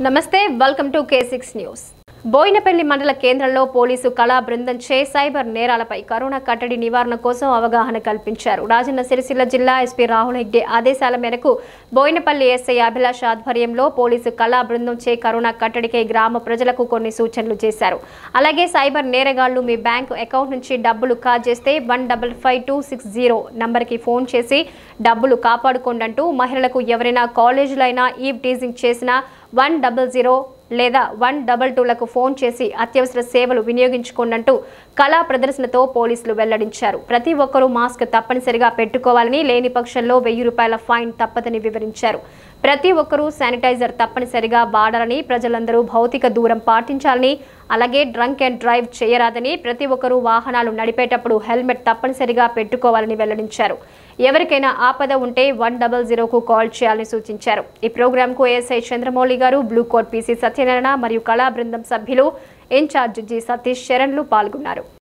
నమస్తే welcome to K six news Boinapalli మండల కేంద్రంలో పోలీసు కళా బృందం చే సైబర్ నేరాలపై కరోనా కట్టడి నివారణ కోసం అవగాహన కల్పించారు రాజన్న సిరిసిల్ల జిల్లా ఎస్పీ రాహుల్ హెగ్డే ఆదేశాల మేరకు బోయినపల్లి ఎస్ఐ అభిలాష్ ఆధ్వర్యంలో పోలీసు కళా బృందం చే కరోనా కట్టడికై గ్రామ ప్రజలకు కొన్ని సూచనలు చేశారు అలాగే సైబర్ నేరగాళ్లు మీ బ్యాంకు అకౌంట్ నుంచి డబ్బులు కాజేస్తే one double five two six zero నంబర్కి ఫోన్ చేసి డబ్బులు కాపాడుకోండి అంటూ మహిళలకు ఎవరైనా కాలేజీలైనా ఈవ్ టీజింగ్ చేసినా వన్ డబల్ జీరో లేదా వన్ డబల్ టూలకు ఫోన్ చేసి అత్యవసర సేవలు వినియోగించుకోండంటూ కళా ప్రదర్శనతో పోలీసులు వెల్లడించారు ప్రతి ఒక్కరూ మాస్క్ తప్పనిసరిగా పెట్టుకోవాలని లేని పక్షంలో వెయ్యి రూపాయల ఫైన్ తప్పదని వివరించారు ప్రతి ఒక్కరూ శానిటైజర్ తప్పనిసరిగా వాడాలని ప్రజలందరూ భౌతిక దూరం పాటించాలని అలాగే డ్రంక్ అండ్ డ్రైవ్ చేయరాదని ప్రతి ఒక్కరూ వాహనాలు నడిపేటప్పుడు హెల్మెట్ తప్పనిసరిగా పెట్టుకోవాలని వెల్లడించారు ఎవరికైనా ఆపద ఉంటే వన్ డబల్ జీరోకు కాల్ చేయాలని సూచించారు ఈ ప్రోగ్రాంకు ఏఎస్ఐ చంద్రమౌళి గారు బ్లూ కోట్ పీసీ సత్యనారాయణ మరియు కళా బృందం సభ్యులు ఇన్ఛార్జ్ జి సతీష్ శరణ్లు పాల్గొన్నారు